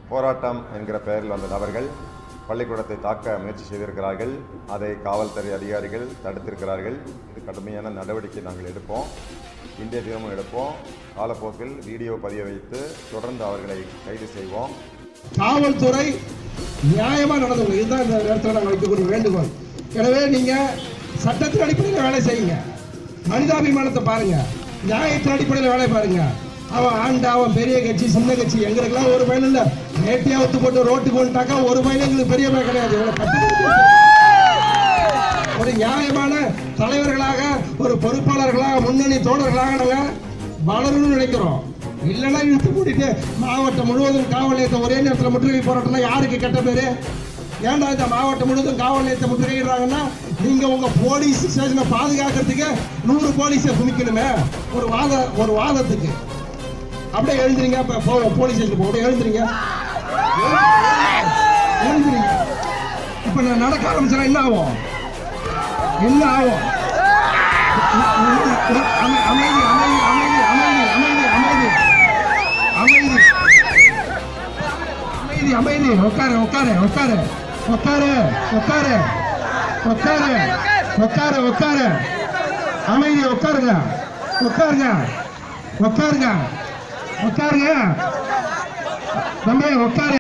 போராட்டம் என்கிற பெயரில் வந்த நபர்கள் பள்ளிக்கூடத்தை தாக்க முயற்சி செய்திருக்கிறார்கள் அதை காவல்துறை அதிகாரிகள் தடுத்திருக்கிறார்கள் இது கடுமையான நடவடிக்கை நாங்கள் எடுப்போம் இந்திய தினமும் எடுப்போம் காலப்போக்கில் வீடியோ பதிய வைத்து தொடர்ந்து அவர்களை கைது செய்வோம் காவல்துறை நியாயமா நடந்துக்கணும் இதுதான் இந்த நேரத்தில் நாங்கள் வைக்கக்கூடிய வேண்டுகோள் எனவே நீங்க சட்டத்தின் அடிப்படையில் வேலை செய்யுங்க மனிதாபிமானத்தை பாருங்க நியாயத்தின் அடிப்படையில் வேலை பாருங்க அவன் ஆண்டா அவன் பெரிய கட்சி சின்ன கட்சி எங்களுக்கெல்லாம் ஒரு பயன் இல்லை நேட்டியா ஒத்து போட்டு ரோட்டுக்கு வந்துட்டாக்கா ஒரு பயன் எங்களுக்கு பெரிய பயன் கிடையாது இவனை கட்டுப்படுத்தி ஒரு நியாயமான தலைவர்களாக ஒரு பொறுப்பாளர்களாக முன்னணி தோழர்களாக நாங்கள் வளரணும்னு நினைக்கிறோம் இல்லைன்னா இழுத்து கூட்டிட்டு மாவட்டம் முழுவதும் காவல் நிலையத்தை ஒரே நேரத்தில் முற்றுகை போராட்டம்னா யாருக்கு கெட்ட பேரு ஏன்டா இந்த மாவட்டம் முழுவதும் காவல் நிலையத்தை முற்றுகையிடுறாங்கன்னா நீங்க உங்க போலீஸ் ஸ்டேஷனை பாதுகாக்கிறதுக்கு நூறு போலீஸை குமிக்கணுமே ஒரு வாத ஒரு வாதத்துக்கு அப்படியே எழுந்துறீங்க இப்ப போவோம் போலீஸ் ஸ்டேஷன் போவோம் எழுந்துறீங்க எழுந்துறீங்க இப்ப நான் நடக்க ஆரம்பிச்சேன்னா என்ன ஆகும் என்ன ஆகும் அமை- அமைதி அமைதி அமைதி அமைதி அமைதி அமைதி அமைதி அமைதி அமைதி உட்காரு உட்காரு உட்காரு உட்காரு உட்காரு உட்காரு உட்காரு உட்காரு அமைதி உட்காருங்க உட்காருங்க உட்காருங்க உட்காருங்க தம்பி உட்காரு